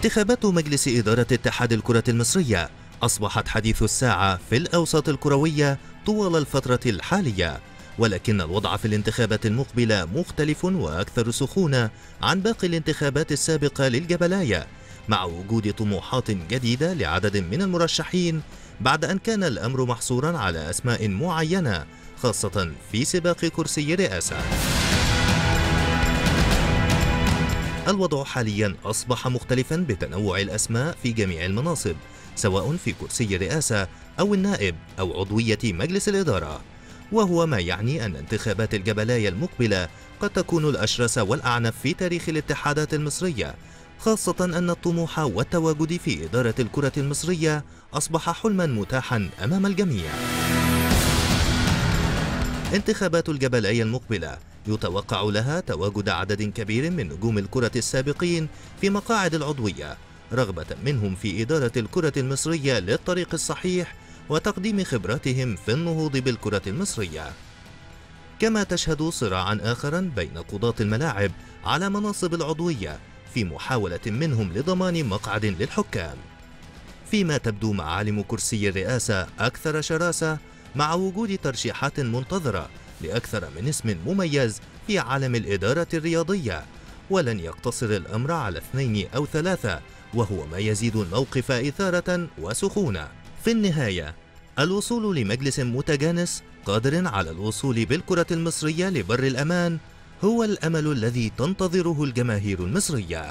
انتخابات مجلس إدارة اتحاد الكرة المصرية أصبحت حديث الساعة في الأوساط الكروية طوال الفترة الحالية ولكن الوضع في الانتخابات المقبلة مختلف وأكثر سخونة عن باقي الانتخابات السابقة للجبلاية مع وجود طموحات جديدة لعدد من المرشحين بعد أن كان الأمر محصورا على أسماء معينة خاصة في سباق كرسي رئاسة الوضع حاليا أصبح مختلفا بتنوع الأسماء في جميع المناصب سواء في كرسي الرئاسة أو النائب أو عضوية مجلس الإدارة وهو ما يعني أن انتخابات الجبلاية المقبلة قد تكون الأشرس والأعنف في تاريخ الاتحادات المصرية خاصة أن الطموح والتواجد في إدارة الكرة المصرية أصبح حلما متاحا أمام الجميع انتخابات الجبلاية المقبلة يتوقع لها تواجد عدد كبير من نجوم الكرة السابقين في مقاعد العضوية رغبة منهم في إدارة الكرة المصرية للطريق الصحيح وتقديم خبراتهم في النهوض بالكرة المصرية كما تشهد صراعا آخرا بين قضاة الملاعب على مناصب العضوية في محاولة منهم لضمان مقعد للحكام فيما تبدو معالم كرسي الرئاسة أكثر شراسة مع وجود ترشيحات منتظرة لأكثر من اسم مميز في عالم الإدارة الرياضية ولن يقتصر الأمر على اثنين أو ثلاثة وهو ما يزيد الموقف إثارة وسخونة في النهاية الوصول لمجلس متجانس قادر على الوصول بالكرة المصرية لبر الأمان هو الأمل الذي تنتظره الجماهير المصرية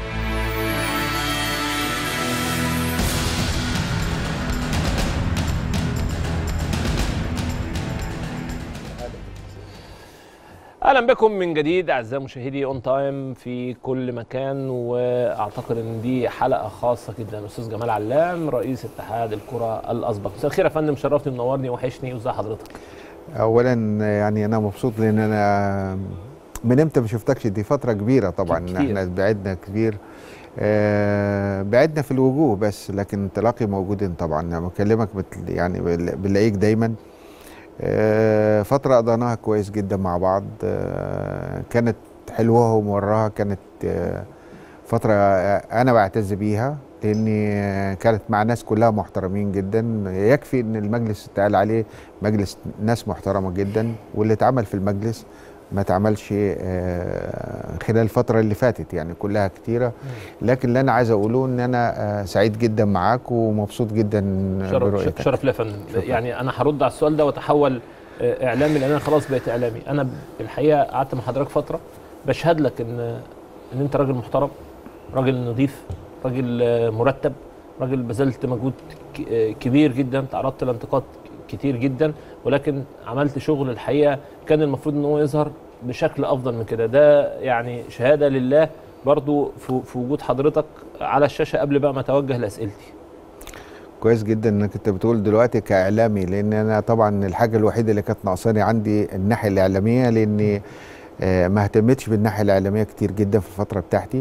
اهلا بكم من جديد اعزائي مشاهدي اون تايم في كل مكان واعتقد ان دي حلقه خاصه جدا استاذ جمال علام رئيس اتحاد الكره الاسبق مساء الخير يا فندم شرفتني منورني وحشني وازي حضرتك اولا يعني انا مبسوط لان انا من امتى ما شفتكش دي فتره كبيره طبعا كتير. احنا بعدنا كبير آه بعدنا في الوجوه بس لكن تلاقي موجودين طبعا لما بكلمك بت- يعني بل- بنلاقيك دايما آه فتره قضيناها كويس جدا مع بعض آه كانت حلوها ومراها كانت آه فتره آه، انا بعتز بيها لاني آه، كانت مع ناس كلها محترمين جدا يكفي ان المجلس اتقال عليه مجلس ناس محترمه جدا واللي اتعمل في المجلس ما اتعملش آه، خلال الفتره اللي فاتت يعني كلها كتيره لكن اللي انا عايز اقوله ان انا آه، سعيد جدا معاك ومبسوط جدا شرف, برؤيتك شرف ليا يا فندم شكراً. يعني انا هرد على السؤال ده واتحول آه، اعلامي لان انا خلاص بقيت اعلامي انا الحقيقه قعدت مع حضرتك فتره بشهد لك ان ان انت راجل محترم راجل نظيف راجل آه، مرتب راجل بذلت مجهود ك- آه، كبير جدا تعرضت لانتقاد كتير جدا ولكن عملت شغل الحقيقه كان المفروض ان هو يظهر بشكل افضل من كده ده يعني شهاده لله برضو في في وجود حضرتك على الشاشه قبل بقى ما اتوجه لاسئلتي كويس جدا انك انت بتقول دلوقتي كاعلامي لان انا طبعا الحاجه الوحيده اللي كانت ناقصاني عندي الناحيه الاعلاميه لاني آه، ما اهتمتش بالناحيه الاعلاميه كتير جدا في الفتره بتاعتي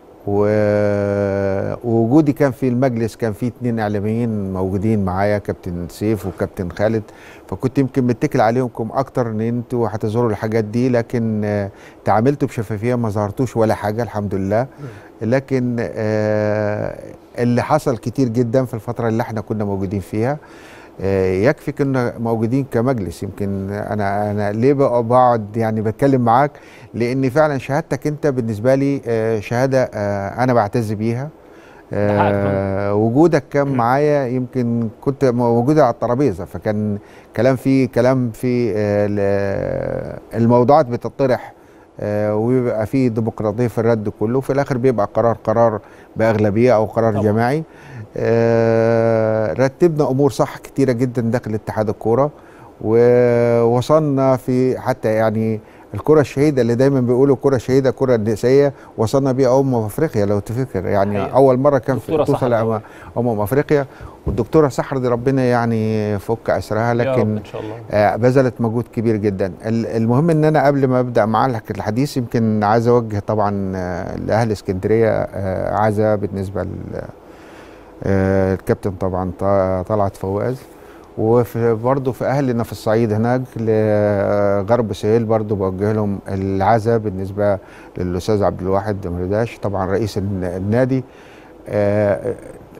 و- ووجودي كان في المجلس كان في اتنين اعلاميين موجودين معايا كابتن سيف وكابتن خالد فكنت يمكن متكل عليكم اكتر ان انتوا هتظهروا الحاجات دي لكن آه، تعاملتوا بشفافيه ما ظهرتوش ولا حاجه الحمد لله لكن آه، اللي حصل كتير جدا في الفتره اللي احنا كنا موجودين فيها آه، يكفي كنا موجودين كمجلس يمكن انا انا ليه بقى بقعد يعني بتكلم معاك لان فعلا شهادتك انت بالنسبه لي آه، شهاده آه، انا بعتز بيها آه وجودك كان معايا يمكن كنت موجود على الترابيزه فكان كلام فيه كلام في آه ال- الموضوعات بتطرح آه وبيبقى فيه ديمقراطيه في الرد كله في الاخر بيبقى قرار قرار باغلبيه او قرار طبعا. جماعي آه رتبنا امور صح كتيره جدا داخل اتحاد الكوره ووصلنا في حتى يعني الكره الشهيده اللي دايما بيقولوا كره شهيده كره نسائيه وصلنا بيها امم افريقيا لو تفكر يعني حقيقة. اول مره كان في دكتورة توصل سحر. أمم- امم افريقيا والدكتوره سحر دي ربنا يعني يفك اسرها يا رب لكن ان شاء الله آه، بذلت مجهود كبير جدا ال- المهم ان انا قبل ما ابدا معاك الحديث يمكن عايز اوجه طبعا آه، لاهل اسكندريه آه، عزا بالنسبه لل- آه، الكابتن طبعا ط- طلعت فواز وبرضه في اهلنا في الصعيد هناك لغرب سهيل برضه بوجه لهم العزاء بالنسبه للاستاذ عبد الواحد مرداش طبعا رئيس الن- النادي آه،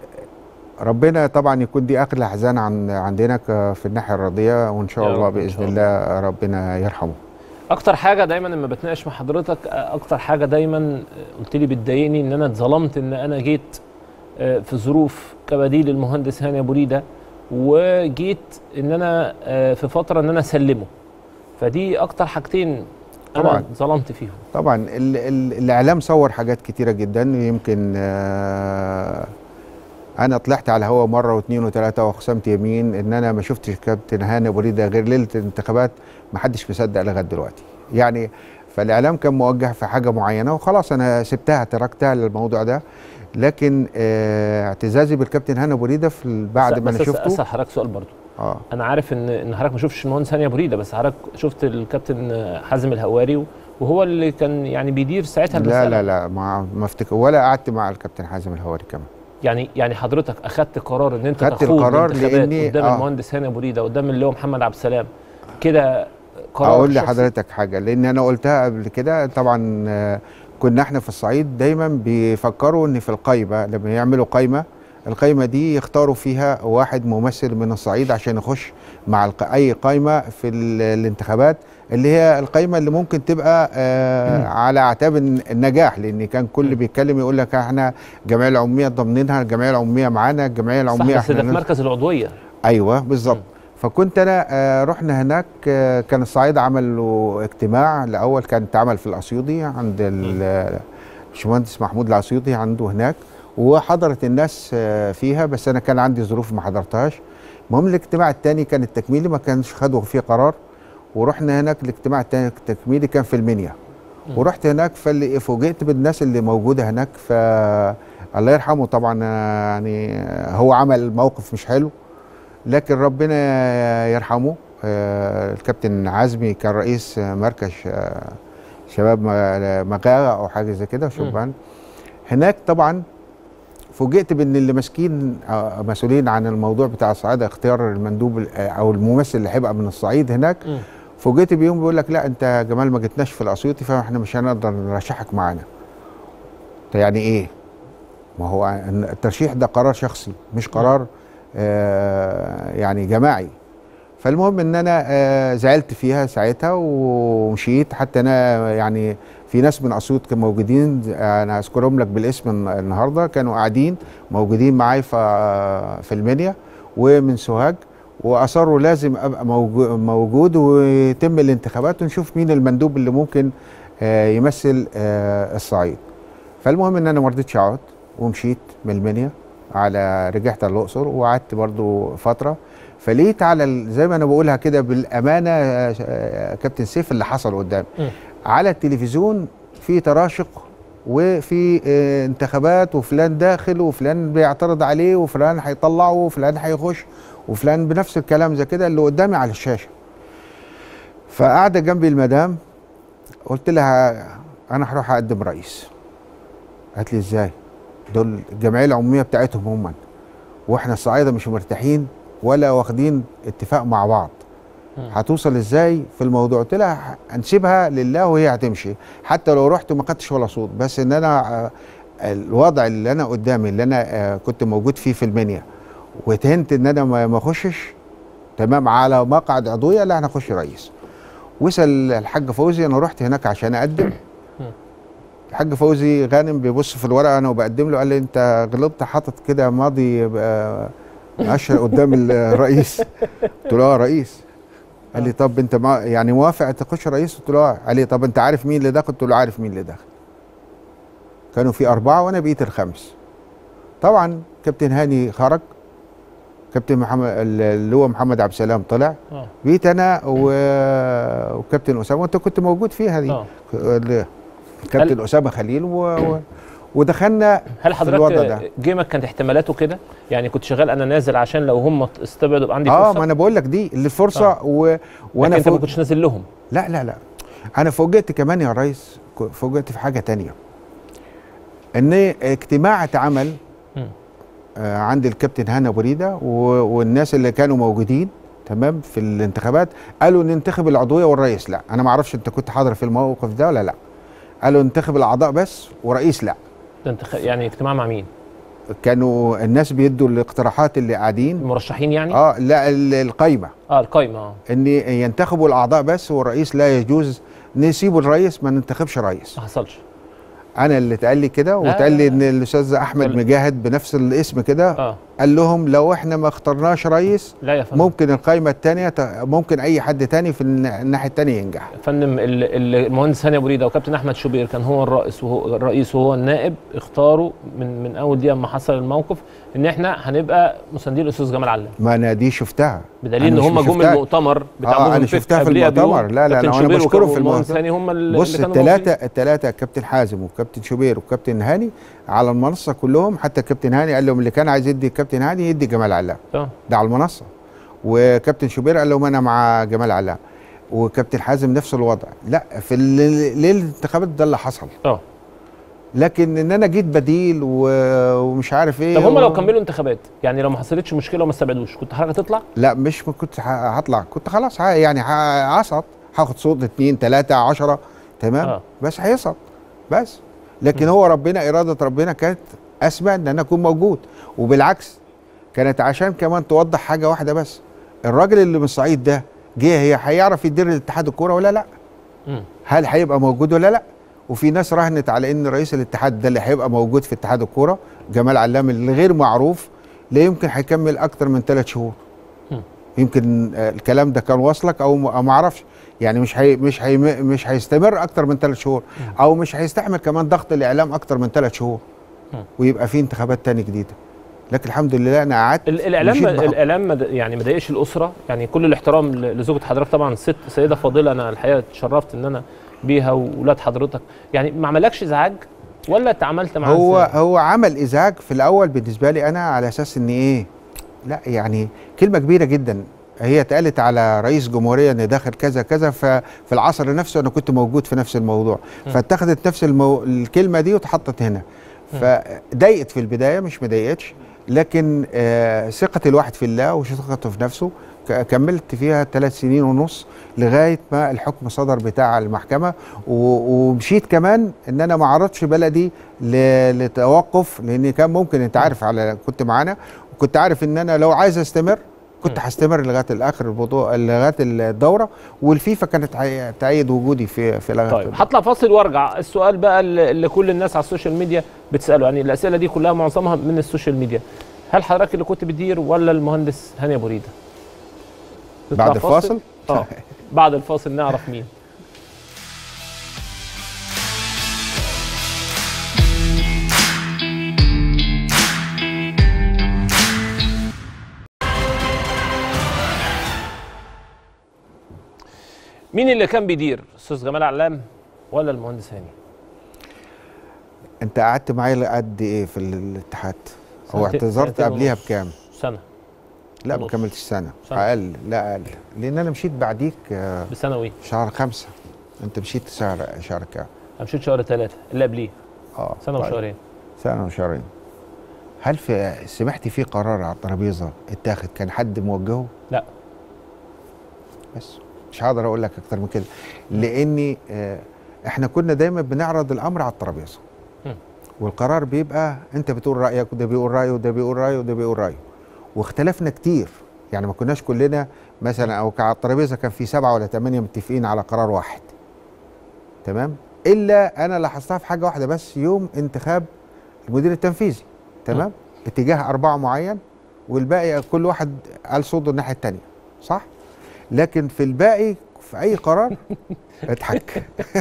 ربنا طبعا يكون دي اخر الاحزان عن عندنا ك- في الناحيه الرياضيه وان شاء يا الله رب إن باذن شاء الله ربنا يرحمه اكتر حاجه دايما لما بتناقش مع حضرتك اكتر حاجه دايما قلت لي بتضايقني ان انا اتظلمت ان انا جيت آه، في ظروف كبديل المهندس هاني ابو ريده وجيت ان انا آه، في فتره ان انا اسلمه فدي اكتر حاجتين انا طبعاً. ظلمت فيهم طبعا ال ال الاعلام صور حاجات كتيره جدا يمكن آه، انا طلعت على الهوا مره واثنين وثلاثه واقسمت يمين ان انا ما شفتش كابتن هاني ابو ريده غير ليله الانتخابات ما حدش مصدق لغايه دلوقتي يعني فالاعلام كان موجه في حاجه معينه وخلاص انا سبتها تركتها للموضوع ده لكن آه، اعتزازي بالكابتن هاني ابو ريده في ال- بعد بس- ما انا بس شفته اسال حضرتك سؤال برضو اه انا عارف ان ان حضرتك ما شفتش المهندس هاني ابو ريده بس حضرتك شفت الكابتن حازم الهواري وهو اللي كان يعني بيدير ساعتها لا المسألة. لا لا ما ما افتكر ولا قعدت مع الكابتن حازم الهواري كمان يعني يعني حضرتك اخدت قرار ان انت خدت تخوض القرار الانتخابات لأني- قدام آه. المهندس هاني ابو ريده قدام اللي هو محمد عبد السلام كده قرار اقول شخصي. لحضرتك حاجه لان انا قلتها قبل كده طبعا آه، كنا احنا في الصعيد دايما بيفكروا ان في القايمه لما يعملوا قايمه القايمه دي يختاروا فيها واحد ممثل من الصعيد عشان يخش مع الق- اي قايمه في ال- الانتخابات اللي هي القايمه اللي ممكن تبقى آه على اعتاب الن- النجاح لان كان كل بيتكلم يقول لك احنا الجمعيه العموميه ضامنينها الجمعيه العموميه معانا الجمعيه صح العموميه بس ده في ناس- مركز العضويه ايوه بالظبط فكنت انا آه، رحنا هناك آه، كان الصعيد عملوا اجتماع الاول كان اتعمل في الاسيوطي عند ال- الباشمهندس محمود الاسيوطي عنده هناك وحضرت الناس آه، فيها بس انا كان عندي ظروف ما حضرتهاش المهم الاجتماع الثاني كان التكميلي ما كانش خدوا فيه قرار ورحنا هناك الاجتماع الثاني التكميلي كان في المنيا ورحت هناك فاللي فوجئت بالناس اللي موجوده هناك ف الله يرحمه طبعا آه، يعني آه، هو عمل موقف مش حلو لكن ربنا يرحمه آه، الكابتن عزمي كان رئيس آه، مركز آه، شباب م- مغاغة او حاجه زي كده شبان هناك طبعا فوجئت بان اللي ماسكين آه، مسؤولين عن الموضوع بتاع الصعيد اختيار المندوب ال- آه، او الممثل اللي هيبقى من الصعيد هناك مم. فوجئت بيهم بيقول لك لا انت يا جمال ما جيتناش في الاسيوطي فاحنا مش هنقدر نرشحك معانا ده يعني ايه ما هو الترشيح ده قرار شخصي مش قرار آه يعني جماعي فالمهم ان انا آه زعلت فيها ساعتها ومشيت حتى انا يعني في ناس من اسيوط كانوا موجودين انا اذكرهم لك بالاسم الن- النهارده كانوا قاعدين موجودين معايا في في المنيا ومن سوهاج واصروا لازم ابقى موجو- موجود ويتم الانتخابات ونشوف مين المندوب اللي ممكن آه يمثل آه الصعيد فالمهم ان انا ما رضيتش اقعد ومشيت من المنيا على رجعت الاقصر وقعدت برضو فتره فلقيت على ال- زي ما انا بقولها كده بالامانه آه، آه، كابتن سيف اللي حصل قدامي مم. على التلفزيون في تراشق وفي آه، انتخابات وفلان داخل وفلان بيعترض عليه وفلان هيطلعه وفلان هيخش وفلان بنفس الكلام زي كده اللي قدامي على الشاشه فقاعده جنبي المدام قلت لها انا هروح اقدم رئيس قالت لي ازاي دول الجمعيه العموميه بتاعتهم هم واحنا الصعايده مش مرتاحين ولا واخدين اتفاق مع بعض مم. هتوصل ازاي في الموضوع قلت لها هنسيبها لله وهي هتمشي حتى لو رحت ما خدتش ولا صوت بس ان انا آه، الوضع اللي انا قدامي اللي انا آه، كنت موجود فيه في المنيا وتهنت ان انا ما ما اخشش تمام على مقعد عضويه لا انا اخش رئيس وصل الحاج فوزي انا رحت هناك عشان اقدم الحاج فوزي غانم بيبص في الورقه انا وبقدم له قال لي انت غلطت حاطط كده ماضي يبقى مؤشر قدام الرئيس قلت له اه رئيس قال لي طب انت ما يعني موافق تخش رئيس قلت له اه قال لي طب انت عارف مين اللي داخل قلت له عارف مين اللي داخل كانوا في اربعه وانا بقيت الخامس طبعا كابتن هاني خرج كابتن محمد اللي هو محمد عبد السلام طلع اه بقيت انا و... وكابتن اسامه وانت كنت موجود فيها دي اه ال- كابتن اسامه خليل و... و... ودخلنا هل في الوضع ده حضرتك جيمك كانت احتمالاته كده يعني كنت شغال انا نازل عشان لو هم استبعدوا يبقى عندي اه فرصه ما انا بقول لك دي اللي الفرصه آه. و... وانا وانا انت ما فوق كنتش نازل لهم لا لا لا انا فوجئت كمان يا ريس ك- فوجئت في حاجه تانية ان اجتماع اتعمل مم. آه عند الكابتن هاني ابو ريده و- والناس اللي كانوا موجودين تمام في الانتخابات قالوا ننتخب العضويه والرئيس لا انا ما اعرفش انت كنت حاضر في الموقف ده ولا لا قالوا ننتخب الاعضاء بس ورئيس لا ده انت خ... يعني اجتماع مع مين؟ كانوا الناس بيدوا الاقتراحات اللي قاعدين المرشحين يعني اه لا ال- القايمه اه القايمه اه ان ينتخبوا الاعضاء بس والرئيس لا يجوز نسيبوا الرئيس ما ننتخبش رئيس ما حصلش انا اللي اتقال لي كده لا، واتقال لي لا، ان الاستاذ احمد لا. مجاهد بنفس الاسم كده اه قال لهم لو احنا ما اخترناش رئيس لا يا فندم ممكن القايمه الثانيه ممكن اي حد تاني في الن- الناحيه الثانيه ينجح يا فندم ال- ال- المهندس هاني ابو ريده وكابتن احمد شوبير كان هو الرئيس وهو الرئيس وهو النائب اختاروا من من اول دقيقه ما حصل الموقف ان احنا هنبقى مساندين الاستاذ جمال علام ما انا دي شفتها بدليل ان أنا هم مش جم شفتها. المؤتمر بتاع آه، مهم أنا فيك شفتها في قبليها بيوم. المؤتمر. لا، لا، كابتن أنا- أنا شوبير بشكره وكابتن- في والمهندس المؤتمر. هاني هم اللي بص اللي كانوا الثلاثه موجودين. الثلاثه كابتن حازم وكابتن شوبير وكابتن هاني على المنصه كلهم حتى كابتن هاني قال لهم اللي كان عايز يدي الكابتن هاني يدي جمال علام آه. ده على المنصه وكابتن شوبير قال لهم انا مع جمال علام وكابتن حازم نفس الوضع لا في الليل ليله الانتخابات ده اللي حصل اه لكن ان انا جيت بديل و- ومش عارف ايه طب هم لو و- كملوا انتخابات يعني لو ما حصلتش مشكله وما استبعدوش كنت حضرتك هتطلع لا مش ما كنت ه- هطلع كنت خلاص ه- يعني ه- هسقط هاخد صوت اتنين تلاته عشرة تمام آه. آه. بس هيسقط بس لكن هو ربنا اراده ربنا كانت اسمى ان انا اكون موجود وبالعكس كانت عشان كمان توضح حاجه واحده بس الراجل اللي من الصعيد ده جه هي هيعرف يدير الاتحاد الكوره ولا لا مم. هل هيبقى موجود ولا لا وفي ناس راهنت على ان رئيس الاتحاد ده اللي هيبقى موجود في اتحاد الكوره جمال علام اللي غير معروف لا يمكن هيكمل اكتر من ثلاث شهور مم. يمكن آه، الكلام ده كان واصلك او م- أو ما اعرفش يعني مش هي مش هي مش هيستمر اكتر من ثلاث شهور او مش هيستحمل كمان ضغط الاعلام اكتر من ثلاث شهور مم. ويبقى في انتخابات تاني جديده لكن الحمد لله انا قعدت ال- الاعلام مشيت بخط. الاعلام ما د- يعني ما ضايقش الاسره يعني كل الاحترام ل- لزوجة حضرتك طبعا ست سيده فاضله انا الحقيقه اتشرفت ان انا بيها واولاد حضرتك يعني ما عملكش ازعاج ولا اتعاملت معاه هو إزاي؟ هو عمل ازعاج في الاول بالنسبه لي انا على اساس ان ايه لا يعني كلمه كبيره جدا هي اتقالت على رئيس جمهوريه ان داخل كذا كذا ففي العصر نفسه انا كنت موجود في نفس الموضوع م. فاتخذت نفس المو... الكلمه دي واتحطت هنا م. فضايقت في البدايه مش مضايقتش لكن آه ثقه الواحد في الله وثقته في نفسه ك- كملت فيها ثلاث سنين ونص لغايه ما الحكم صدر بتاع المحكمه و- ومشيت كمان ان انا ما عرضتش بلدي ل- لتوقف لان كان ممكن انت عارف على كنت معانا وكنت عارف ان انا لو عايز استمر كنت م. هستمر لغايه الاخر البطوله لغايه الدوره والفيفا كانت هي- تأيد وجودي في في لغايه طيب هطلع فاصل وارجع السؤال بقى اللي اللي كل الناس على السوشيال ميديا بتساله يعني الاسئله دي كلها معظمها من السوشيال ميديا هل حضرتك اللي كنت بتدير ولا المهندس هاني ابو ريده نطلع بعد الفاصل اه بعد الفاصل نعرف مين مين اللي كان بيدير استاذ جمال علام ولا المهندس هاني انت قعدت معايا قد ايه في الاتحاد هو سنتين- اعتذرت سنتين قبليها ونص. بكام سنه لا ما ونص. كملتش سنه سنة. اقل لا اقل لان انا مشيت بعديك آه، بسنوي شهر خمسة انت مشيت شهر شهر كام مشيت شهر ثلاثه اللي قبليه اه سنه طيب. وشهرين سنه وشهرين هل في سمعتي في قرار على الترابيزه اتاخد كان حد موجهه لا. بس مش هقدر اقول لك اكتر من كده لاني آه، احنا كنا دايما بنعرض الامر على الترابيزه مم. والقرار بيبقى انت بتقول رايك وده بيقول رايه وده بيقول رايه وده بيقول رايه واختلفنا كتير يعني ما كناش كلنا مثلا او على الترابيزه كان في سبعه ولا ثمانيه متفقين على قرار واحد تمام الا انا لاحظتها في حاجه واحده بس يوم انتخاب المدير التنفيذي تمام اتجاه اربعه معين والباقي كل واحد قال صوته الناحيه الثانيه صح لكن في الباقي في اي قرار اضحك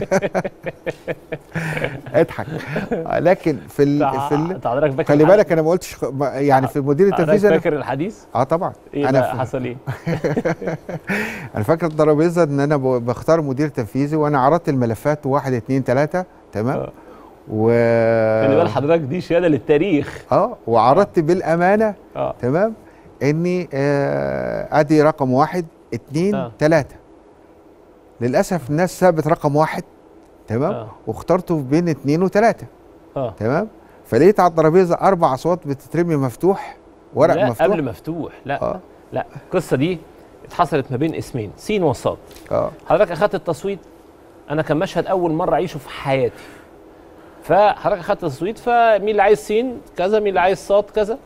اضحك لكن في ال... في ال... انت حضرتك فاكر خلي الحديث؟ بالك انا ما قلتش خ- ما- يعني في المدير حضرتك التنفيذي أنا... فاكر الحديث اه طبعا ايه انا بقى في... حصل ايه انا فاكر الترابيزه ان انا ب- بختار مدير تنفيذي وانا عرضت الملفات واحد اتنين تلاته تمام آه. و خلي بال حضرتك دي شهاده للتاريخ اه وعرضت بالامانه اه تمام اني آه ادي رقم واحد اتنين آه. تلاته للاسف الناس سابت رقم واحد تمام آه. واخترته بين اتنين وتلاته اه تمام فلقيت على الترابيزه اربع اصوات بتترمي مفتوح ورق لا مفتوح قبل مفتوح لا اه لا القصه دي اتحصلت ما بين اسمين سين وصاد اه حضرتك اخدت التصويت انا كان مشهد اول مره اعيشه في حياتي فحضرتك اخدت تصويت فمين اللي عايز سين كذا مين اللي عايز صاد كذا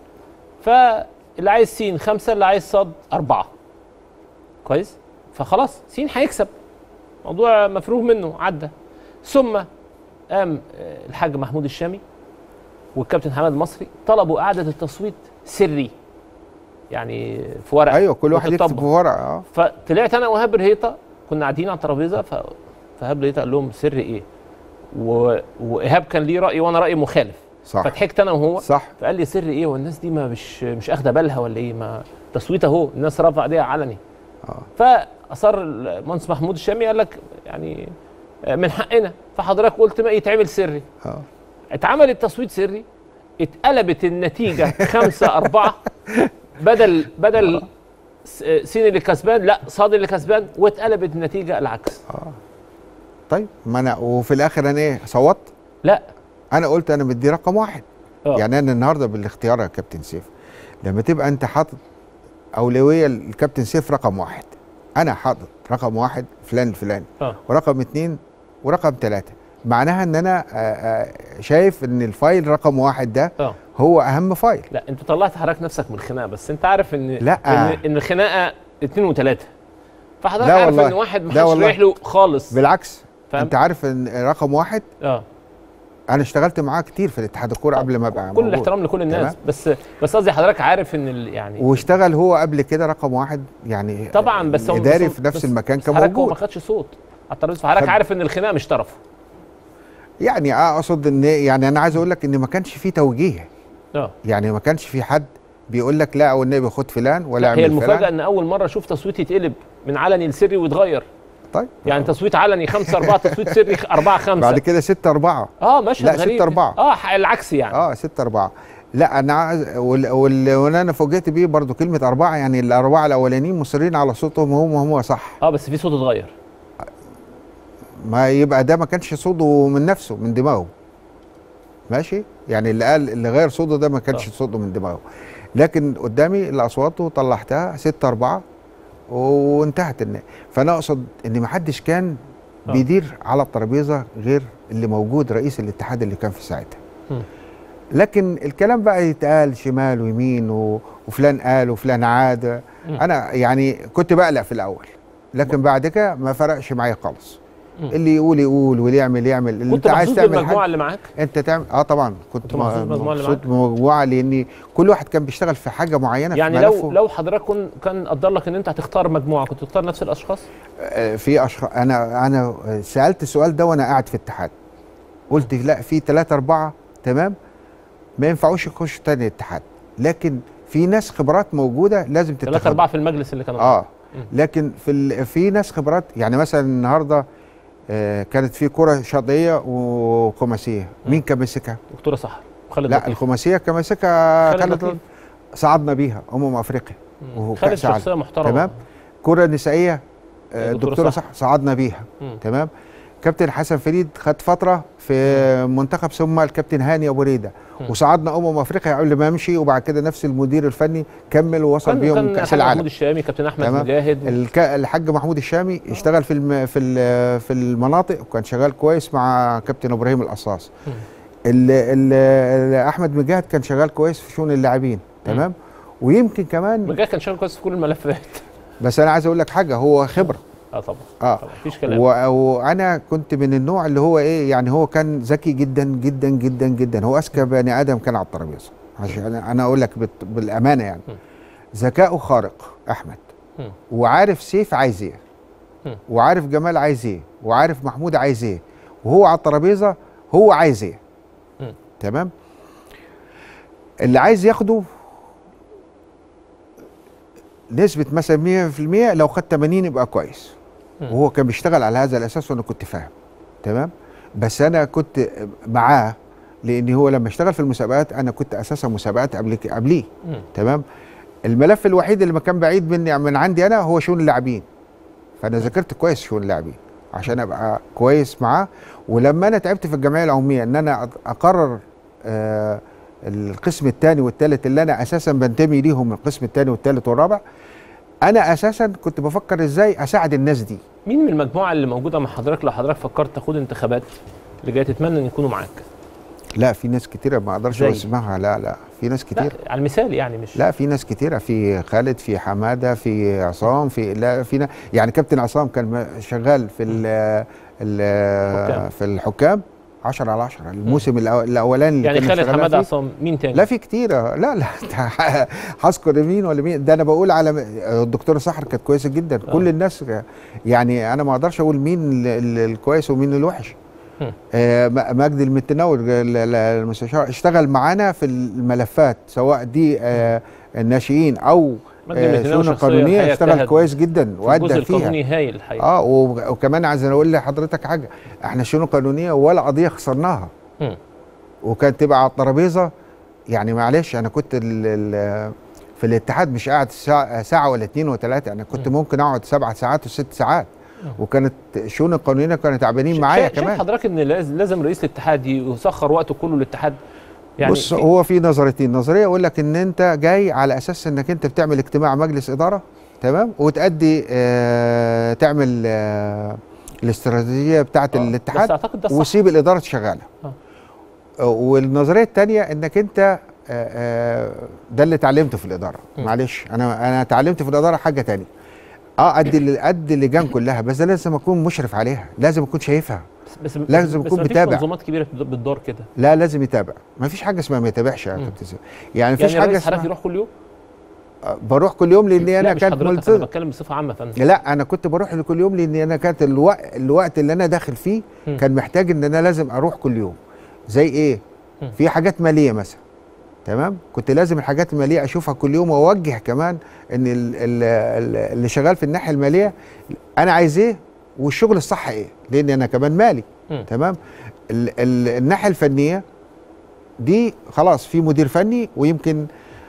فاللي عايز سين خمسه اللي عايز صاد اربعه كويس فخلاص سين هيكسب موضوع مفروغ منه عدى ثم قام آه، الحاج محمود الشامي والكابتن حماد المصري طلبوا اعاده التصويت سري يعني في ورقه ايوه كل واحد يكتب وتطبق. في ورقه اه فطلعت انا وهاب رهيطه كنا قاعدين على الترابيزه ف... فهاب رهيطه قال لهم سر ايه؟ و... وايهاب كان ليه راي وانا رايي مخالف صح فضحكت انا وهو صح فقال لي سر ايه والناس دي ما مش مش اخده بالها ولا ايه ما تصويت اهو الناس رافعه ايديها علني آه. فاصر المهندس محمود الشامي قال لك يعني آه، من حقنا فحضرتك قلت ما يتعمل سري اه اتعمل التصويت سري اتقلبت النتيجة خمسة أربعة بدل بدل س- سين اللي كسبان لا صاد اللي كسبان واتقلبت النتيجة العكس طيب ما انا وفي الاخر انا ايه صوتت لا انا قلت انا مدي رقم واحد آه. يعني انا النهارده بالاختيار يا كابتن سيف لما تبقى انت حاطط اولويه للكابتن سيف رقم واحد انا حاطط رقم واحد فلان الفلاني اه ورقم اتنين ورقم ثلاثة معناها ان انا آه، آه، شايف ان الفايل رقم واحد ده اه هو اهم فايل لا انت طلعت حضرتك نفسك من الخناقة بس انت عارف ان لا. ان, إن الخناقة اتنين وتلاتة فحضرتك لا عارف والله. ان واحد لا ما حدش والله. رايح له خالص بالعكس فاهم؟ انت عارف ان رقم واحد اه انا اشتغلت معاه كتير في الاتحاد الكوره قبل ما ابقى كل موجود. الاحترام لكل الناس تمام. بس بس قصدي حضرتك عارف ان ال- يعني واشتغل هو قبل كده رقم واحد يعني طبعا بس هو اداري بس- في نفس بس- المكان بس كان حضرتك هو ما موجود خدش صوت على الترابيزه فحضرتك خد- عارف ان الخناقه مش طرفه يعني اقصد ان يعني انا عايز اقول لك ان ما كانش في توجيه اه يعني ما كانش في حد بيقول لك لا والنبي خد فلان ولا هي اعمل المفاجاه فلان ان اول مره اشوف تصويت يتقلب من علني لسري ويتغير طيب يعني تصويت علني 5 4 تصويت سري 4 5 بعد كده 6 4 اه مشهد لا، غريب 6 4. اه ح- العكس يعني اه 6 4 لا انا عايز وال- وال- واللي انا فوجئت بيه برضو كلمه اربعه يعني الاربعه الاولانيين مصرين على صوتهم هم هم صح اه بس في صوت اتغير ما يبقى ده ما كانش صوته من نفسه من دماغه ماشي يعني اللي قال اللي غير صوته ده ما كانش آه. صوته من دماغه لكن قدامي الاصوات وطلعتها 6 4 وانتهت الن- فانا اقصد ان ما حدش كان آه. بيدير على الترابيزه غير اللي موجود رئيس الاتحاد اللي كان في ساعتها مم. لكن الكلام بقى يتقال شمال ويمين و... وفلان قال وفلان عاد مم. انا يعني كنت بقلق في الاول لكن بعد كده ما فرقش معايا خالص مم. اللي يقول يقول واللي يعمل يعمل اللي كنت انت عايز محظوظ تعمل بالمجموعه حاجه اللي معاك انت تعمل اه طبعا كنت كنت محظوظ بالمجموعة اللي مبسوط بمجموعه لان كل واحد كان بيشتغل في حاجه معينه يعني في لو ملفه. لو حضرتك كن كان قدر لك ان انت هتختار مجموعه كنت تختار نفس الاشخاص آه، في اشخاص انا انا سالت السؤال ده وانا قاعد في اتحاد قلت لا في ثلاثة أربعة تمام ما ينفعوش يخشوا تاني اتحاد لكن في ناس خبرات موجودة لازم ثلاثة تتخذ أربعة في المجلس اللي كانوا اه مم. لكن في ال... في ناس خبرات يعني مثلا النهارده آه كانت في كرة شاطئية وخماسية مين كان ماسكها؟ دكتورة سحر وخالد لا لطيف. الخماسية كان ماسكها خالد خالد لطيف. صعدنا بيها أمم أفريقيا مم. وهو خالد كأس عالم. شخصية محترمة تمام كرة نسائية آه، دكتورة دكتورة صح. صح صعدنا بيها مم. تمام كابتن حسن فريد خد فتره في منتخب ثم الكابتن هاني ابو ريده مم. وصعدنا امم افريقيا قبل ما يمشي وبعد كده نفس المدير الفني كمل ووصل كان بيهم كان كاس الحاج محمود العالم الشامي كابتن احمد تمام. مجاهد الك... الحاج محمود الشامي اشتغل في الم... في ال... في المناطق وكان شغال كويس مع كابتن ابراهيم القصاص مم. ال... ال... ال... احمد مجاهد كان شغال كويس في شؤون اللاعبين تمام ويمكن كمان مجاهد كان شغال كويس في كل الملفات بس انا عايز اقول لك حاجه هو خبره اه طبعا اه طبعا مفيش كلام و... وانا كنت من النوع اللي هو ايه يعني هو كان ذكي جدا جدا جدا جدا هو اذكى بني ادم كان على الترابيزه عشان انا اقول لك بت... بالامانه يعني م. ذكائه خارق احمد م. وعارف سيف عايز ايه م. وعارف جمال عايز ايه وعارف محمود عايز ايه وهو على الترابيزه هو عايز ايه م. تمام اللي عايز ياخده نسبة مثلا 100% لو خد 80 يبقى كويس م. وهو كان بيشتغل على هذا الاساس وانا كنت فاهم تمام بس انا كنت معاه لان هو لما اشتغل في المسابقات انا كنت اساسا مسابقات قبل قبليه مم. تمام الملف الوحيد اللي ما كان بعيد مني من عندي انا هو شؤون اللاعبين فانا ذاكرت كويس شؤون اللاعبين عشان ابقى كويس معاه ولما انا تعبت في الجمعيه العموميه ان انا أق- اقرر آه القسم الثاني والثالث اللي انا اساسا بنتمي ليهم القسم الثاني والثالث والرابع انا اساسا كنت بفكر ازاي اساعد الناس دي مين من المجموعه اللي موجوده مع حضرتك لو حضرتك فكرت تاخد انتخابات اللي جايه تتمنى ان يكونوا معاك لا في ناس كتيره ما اقدرش زي؟ اقول اسمها لا لا في ناس كتير لا على المثال يعني مش لا في ناس كتيرة في خالد في حمادة في عصام في لا في نا- يعني كابتن عصام كان م- شغال في ال حكام. ال في الحكام 10 على 10 الموسم الأو- الاولاني اللي يعني كنا خالد شغالين حماده فيه. عصام مين تاني؟ لا في كتيرة لا لا هذكر مين ولا مين ده انا بقول على م- الدكتوره سحر كانت كويسه جدا آه. كل الناس يعني انا ما اقدرش اقول مين ال- ال- الكويس ومين الوحش هم. آه، م- مجدي المتناول ال- ال- المستشار اشتغل معانا في الملفات سواء دي آه، الناشئين او مجدي آه، المتناول شؤون شخصية القانونيه الحقيقة اشتغل اجتهد كويس جدا في الجزء وادى فيها القانوني هايل الحقيقه اه و- وكمان عايز أنا اقول لحضرتك حاجه احنا الشؤون القانونيه ولا قضيه خسرناها مم. وكانت تبقى على الترابيزه يعني معلش انا كنت ال ال في الاتحاد مش قاعد ساعه, ساعة ولا اتنين وتلاته انا كنت مم. ممكن اقعد سبع ساعات وست ساعات مم. وكانت الشؤون القانونيه كانوا تعبانين شا- معايا شا- شايف كمان حضرتك ان لاز- لازم رئيس الاتحاد يسخر وقته كله للاتحاد يعني بص في- هو في نظريتين نظريه يقول لك ان انت جاي على اساس انك انت بتعمل اجتماع مجلس اداره تمام وتأدي آه تعمل آه الاستراتيجيه بتاعه آه، الاتحاد بس اعتقد ده صح وسيب الاداره شغاله آه. آه، والنظريه الثانيه انك انت آه، آه، ده اللي اتعلمته في الاداره م. معلش انا انا اتعلمت في الاداره حاجه تانية اه ادي ال- ادي اللجان كلها بس ده لازم اكون مشرف عليها لازم اكون شايفها بس بس لازم بس يكون مفيش متابع. منظومات كبيره بتدار كده لا لازم يتابع ما فيش حاجه اسمها ما يتابعش يا م. كابتن سيف. يعني مفيش يعني حاجه الرئيس حضرتك اسمها يروح كل يوم آه، بروح كل يوم لاني لا انا مش كانت حضرتك انا ملتزم بتكلم بصفه عامه يا فندم لا انا كنت بروح كل يوم لان انا كانت الوقت الوقت اللي انا داخل فيه م. كان محتاج ان انا لازم اروح كل يوم زي ايه م. في حاجات ماليه مثلا تمام كنت لازم الحاجات الماليه اشوفها كل يوم واوجه كمان ان ال- ال- ال- اللي شغال في الناحيه الماليه انا عايز ايه والشغل الصح ايه لان انا كمان مالي م. تمام ال ال الناحيه الفنيه دي خلاص في مدير فني ويمكن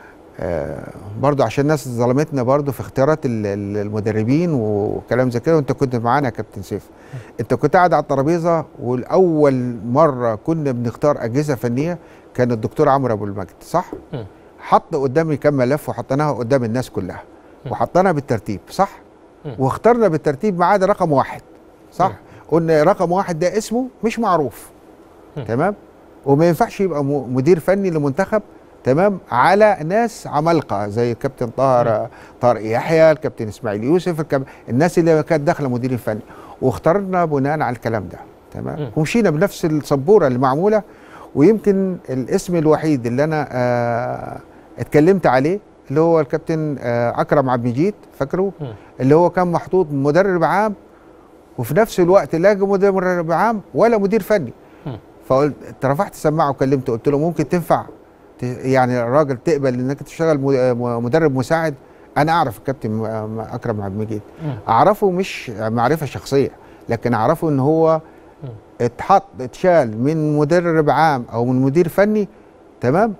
آه برضو عشان الناس ظلمتنا برضو في اختيارات ال- ال- المدربين وكلام زي كده وانت كنت معانا يا كابتن سيف انت كنت قاعد على الترابيزه والاول مره كنا بنختار اجهزه فنيه كان الدكتور عمرو ابو المجد صح م. حط قدامي كام ملف وحطيناها قدام الناس كلها م. وحطيناها بالترتيب صح م. واخترنا بالترتيب ما عدا رقم واحد صح قلنا رقم واحد ده اسمه مش معروف م. تمام وما ينفعش يبقى م- مدير فني لمنتخب تمام على ناس عمالقه زي الكابتن طاهر طارق يحيى الكابتن اسماعيل يوسف الكاب... الناس اللي كانت داخله مدير فني واخترنا بناء على الكلام ده تمام م. ومشينا بنفس السبوره اللي معموله ويمكن الاسم الوحيد اللي انا آه اتكلمت عليه اللي هو الكابتن آه اكرم عبد المجيد فاكره م. اللي هو كان محطوط مدرب عام وفي نفس الوقت لا مدرب عام ولا مدير فني م. فقلت رفعت السماعه وكلمته قلت له ممكن تنفع ت- يعني الراجل تقبل انك تشتغل م- مدرب مساعد انا اعرف الكابتن م- اكرم عبد المجيد م. اعرفه مش معرفه شخصيه لكن اعرفه ان هو م. اتحط اتشال من مدرب عام او من مدير فني تمام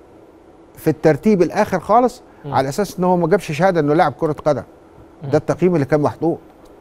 في الترتيب الاخر خالص م. على اساس ان هو ما جابش شهاده انه لاعب كره قدم م. ده التقييم اللي كان محطوط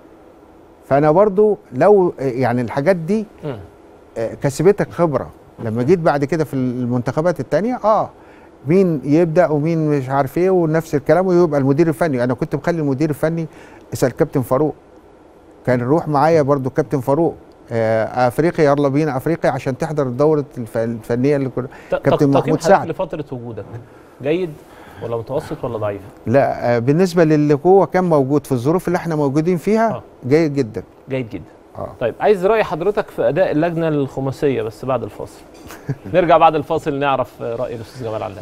فانا برضو لو يعني الحاجات دي م. آه، كسبتك خبره لما جيت بعد كده في المنتخبات التانية اه مين يبدا ومين مش عارف ايه ونفس الكلام ويبقى المدير الفني انا كنت مخلي المدير الفني اسال كابتن فاروق كان يروح معايا برضو كابتن فاروق آه افريقيا يلا بينا افريقيا عشان تحضر الدوره الف- الفنيه اللي كنا ت- كابتن تقييم محمود حضرتك سعد. لفتره وجودك جيد ولا متوسط ولا ضعيف؟ لا آه بالنسبه للي هو كان موجود في الظروف اللي احنا موجودين فيها آه. جيد جدا جيد جدا اه طيب عايز راي حضرتك في اداء اللجنه الخماسيه بس بعد الفاصل نرجع بعد الفاصل نعرف راي الاستاذ جمال علام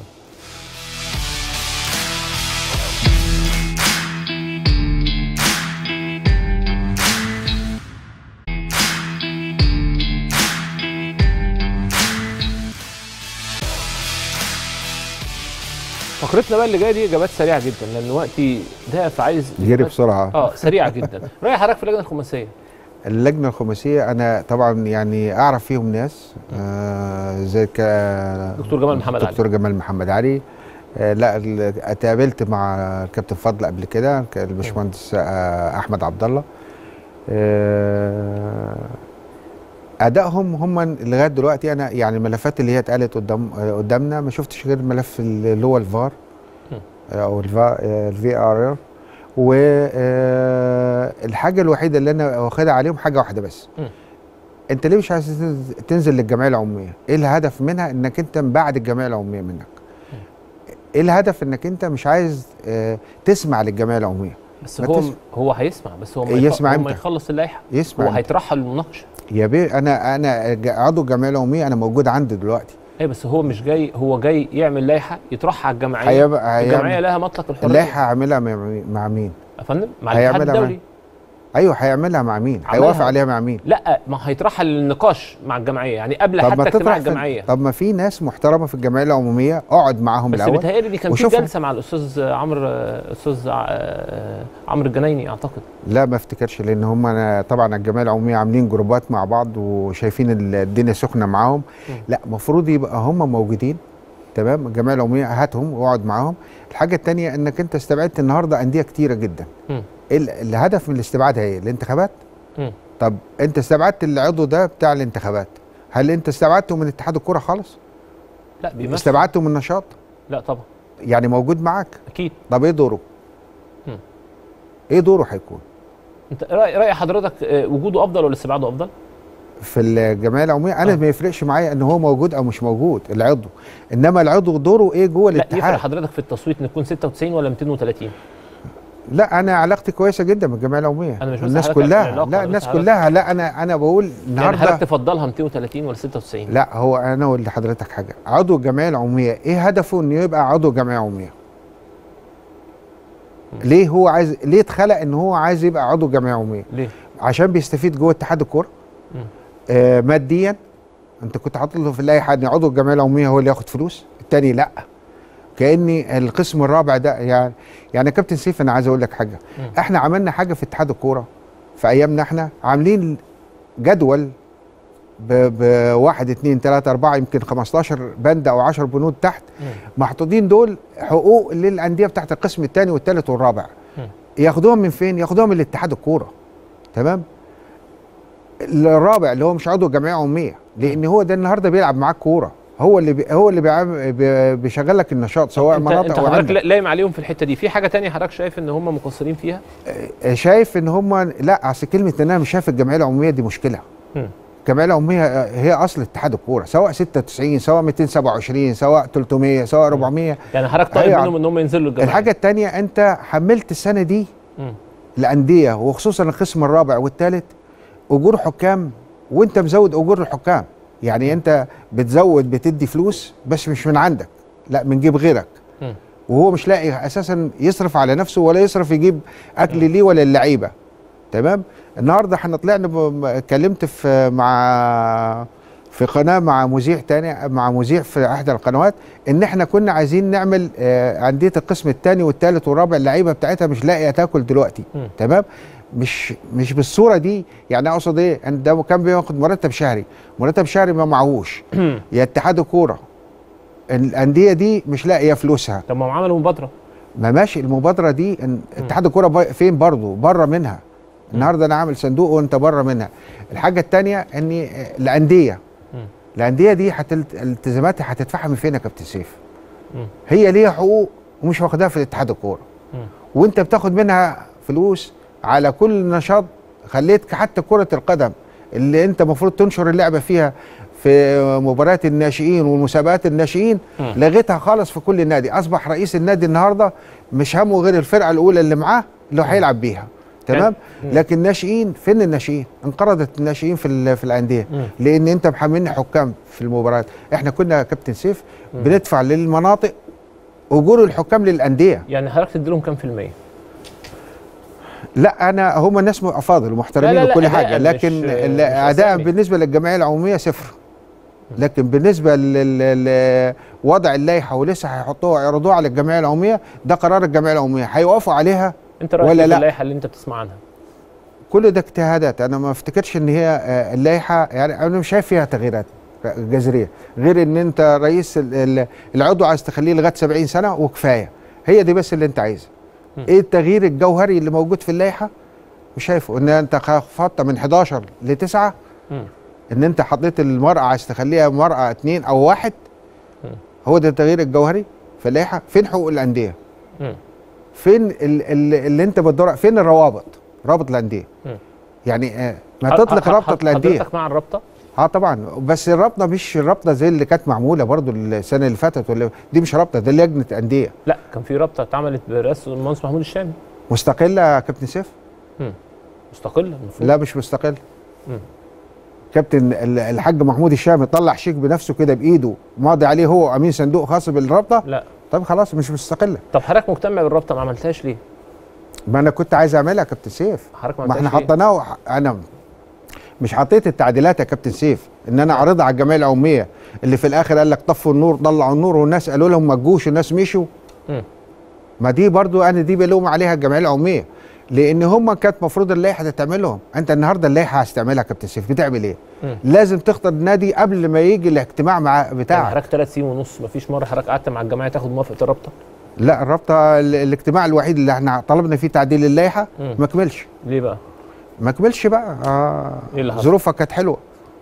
فقرتنا بقى اللي جايه دي اجابات سريعه جدا لان وقتي ده فعايز جري بسرعه اه سريعه جدا راي حضرتك في اللجنه الخماسيه اللجنه الخماسيه انا طبعا يعني اعرف فيهم ناس آه زي ك- دكتور جمال محمد علي دكتور جمال محمد علي آه لا ال- اتقابلت مع الكابتن فضل قبل كده كان الباشمهندس آه احمد عبد الله آه ادائهم هم لغايه دلوقتي انا يعني الملفات اللي هي اتقالت قدام آه، قدامنا ما شفتش غير الملف اللي هو الفار م. او الفي ار والحاجه الوحيده اللي انا واخدها عليهم حاجه واحده بس م. انت ليه مش عايز تنزل- تنزل للجمعيه العموميه ايه الهدف منها انك انت مبعد الجمعيه العموميه منك ايه الهدف انك انت مش عايز آه، تسمع للجمعيه العموميه بس ما هو تسمع. هو هيسمع بس هو ما يسمع هو ما إمتى؟ يخلص اللائحه يسمع هو أنت. هيطرحها للمناقشه يا بيه انا انا ج- عضو الجمعيه العموميه انا موجود عندي دلوقتي ايه بس هو مش جاي هو جاي يعمل لائحه يطرحها على الجمعيه هيبقى الجمعيه هيعمل لها مطلق الحريه اللائحه هعملها مع مين- مع مين يا فندم مع الاتحاد هيعملها مع- الدولي ايوه هيعملها مع مين عملها. هيوافق عليها مع مين لا ما هيطرحها للنقاش مع الجمعيه يعني قبل طب ما حتى اجتماع تطرح في الجمعيه طب ما في ناس محترمه في الجمعيه العموميه اقعد معاهم بس الاول بيتهيألي دي كان في وشوفهم. جلسه مع الاستاذ عمرو استاذ ع- عمرو الجنايني اعتقد لا ما افتكرش لان هم أنا طبعا الجمعيه العموميه عاملين جروبات مع بعض وشايفين ال- الدنيا سخنه معاهم مم. لا المفروض يبقى هم موجودين تمام الجمعيه العموميه هاتهم واقعد معاهم الحاجه الثانيه انك انت استبعدت النهارده انديه كتيره جدا مم. إيه ال- الهدف من الاستبعاد هي الانتخابات مم. طب انت استبعدت العضو ده بتاع الانتخابات هل انت استبعدته من اتحاد الكره خالص لا بيمثل استبعدته من النشاط لا طبعا يعني موجود معاك اكيد طب ايه دوره مم. ايه دوره هيكون انت راي راي حضرتك آه، وجوده افضل ولا استبعاده افضل في الجمعيه العموميه انا آه. ما يفرقش معايا ان هو موجود او مش موجود العضو انما العضو دوره ايه جوه لا يفرق الاتحاد حضرتك في التصويت نكون 96 ولا 230 لا انا علاقتي كويسه جدا بالجمعيه العموميه أنا مش بسأل الناس حضرتك عن كلها العلاقة، لا أنا الناس بسأل حضرتك- كلها لا انا انا بقول يعني حضرتك النهارده تفضلها 230 ولا 96 لا هو انا اقول لحضرتك حاجه عضو الجمعيه العموميه ايه هدفه انه يبقى عضو جمعيه عموميه ليه هو عايز ليه اتخلق ان هو عايز يبقى عضو جمعيه عموميه ليه عشان بيستفيد جوه اتحاد الكوره مم. آه ماديا انت كنت حاطط له في اللائحه ان عضو الجمعيه العموميه هو اللي ياخد فلوس التاني لا كاني القسم الرابع ده يعني يعني يا كابتن سيف انا عايز اقول لك حاجه مم. احنا عملنا حاجه في اتحاد الكوره في ايامنا احنا عاملين جدول ب واحد اتنين تلاته اربعه يمكن 15 بند او 10 بنود تحت مم. محطوطين دول حقوق للانديه بتاعت القسم الثاني والثالث والرابع مم. ياخدوها من فين؟ ياخدوها من الاتحاد الكوره تمام؟ الرابع اللي هو مش عضو جمعيه عموميه لان هو ده النهارده بيلعب معاك كوره هو اللي بي هو اللي بيعم- بي- بيشغل لك النشاط سواء انت, مناطق انت او حضرتك عندك لا- لايم عليهم في الحته دي في حاجه تانية حضرتك شايف ان هم مقصرين فيها آه، شايف ان هم لا اصل كلمه ان انا مش شايف الجمعيه العموميه دي مشكله مم. الجمعيه العموميه آه، هي اصل اتحاد الكوره سواء 96 سواء 227 سواء 300 سواء 400 يعني حضرتك طالب أيوة. منهم ان هم ينزلوا الجمعيه الحاجه الثانيه انت حملت السنه دي مم. الانديه وخصوصا القسم الرابع والثالث اجور حكام وانت مزود اجور الحكام يعني انت بتزود بتدي فلوس بس مش من عندك لا من جيب غيرك مم. وهو مش لاقي اساسا يصرف على نفسه ولا يصرف يجيب اكل ليه ولا اللعيبه تمام النهارده احنا طلعنا ب- اتكلمت في مع في قناه مع مذيع تاني مع مذيع في احدى القنوات ان احنا كنا عايزين نعمل آه، انديه القسم الثاني والثالث والرابع اللعيبه بتاعتها مش لاقيه تاكل دلوقتي مم. تمام مش مش بالصوره دي يعني اقصد ايه ان ده كان بياخد مرتب شهري مرتب شهري ما معهوش يا اتحاد الكوره الانديه دي مش لاقيه فلوسها طب ما هم عملوا مبادره ما ماشي المبادره دي إن اتحاد الكوره با- فين برضه بره منها النهارده انا عامل صندوق وانت بره منها الحاجه الثانيه ان الانديه مم. الانديه دي هتلت... التزاماتها هتدفعها من فين يا كابتن سيف مم. هي ليها حقوق ومش واخداها في اتحاد الكوره مم. وانت بتاخد منها فلوس على كل نشاط خليت حتى كره القدم اللي انت المفروض تنشر اللعبه فيها في مباريات الناشئين والمسابقات الناشئين مم. لغيتها خالص في كل نادي اصبح رئيس النادي النهارده مش همه غير الفرقه الاولى اللي معاه اللي هو هيلعب بيها تمام مم. لكن الناشئين فين الناشئين انقرضت الناشئين في ال- في الانديه مم. لان انت محملني حكام في المباريات احنا كنا يا كابتن سيف بندفع للمناطق اجور الحكام للانديه يعني حضرتك تدي لهم كام في الميه لا انا هم ناس افاضل ومحترمين لا، لا، وكل أداء حاجه مش- لكن مش الاداء أسامي. بالنسبه للجمعيه العموميه صفر لكن بالنسبه لوضع اللائحه ولسه هيحطوها يعرضوها على الجمعيه العموميه ده قرار الجمعيه العموميه هيوقفوا عليها انت رايك ولا إيه في لا؟ اللائحه اللي انت بتسمع عنها كل ده اجتهادات انا ما افتكرش ان هي آه، اللائحه يعني انا مش شايف فيها تغييرات جذريه غير ان انت رئيس ال- ال- العضو عايز تخليه لغايه 70 سنه وكفايه هي دي بس اللي انت عايزها م. ايه التغيير الجوهري اللي موجود في اللائحه مش شايفه ان انت خفضت من 11 ل 9 مم. ان انت حطيت المرأة عايز تخليها مرأة اتنين او واحد مم. هو ده التغيير الجوهري في اللائحة فين حقوق الأندية مم. فين ال- ال- اللي انت بتدور فين الروابط رابط الأندية مم. يعني آه ما تطلق رابطه الانديه حضرتك مع الرابطه اه طبعا بس الرابطه مش الرابطه زي اللي كانت معموله برضو السنه اللي فاتت ولا دي مش رابطه دي لجنه انديه لا كان في رابطه اتعملت برئاسه المهندس محمود الشامي مستقله يا كابتن سيف مستقله المفروض لا مش مستقله مم. كابتن ال- الحاج محمود الشامي طلع شيك بنفسه كده بايده ماضي عليه هو امين صندوق خاص بالرابطه لا طب خلاص مش مستقله طب حضرتك مجتمع بالرابطه ما عملتهاش ليه؟ ما انا كنت عايز اعملها يا كابتن سيف حضرتك ما ما احنا عملتهاش ليه؟ حطيناه انا مش حطيت التعديلات يا كابتن سيف ان انا اعرضها على الجمعيه العموميه اللي في الاخر قال لك طفوا النور طلعوا النور والناس قالوا لهم ما تجوش والناس مشوا مم. ما دي برضو انا دي بلوم عليها الجمعيه العموميه لان هم كانت المفروض اللائحه تتعملهم انت النهارده اللائحه هتعملها يا كابتن سيف بتعمل ايه مم. لازم تختار النادي قبل ما يجي الاجتماع مع يعني بتاعك حضرتك ثلاث سنين ونص ما فيش مره حضرتك قعدت مع الجماعه تاخد موافقه الرابطه لا الرابطه ال- الاجتماع الوحيد اللي احنا طلبنا فيه تعديل اللائحه مم. ما كملش ليه بقى؟ ما كملش بقى آه ايه اللي حصل؟ ظروفها كانت حلوه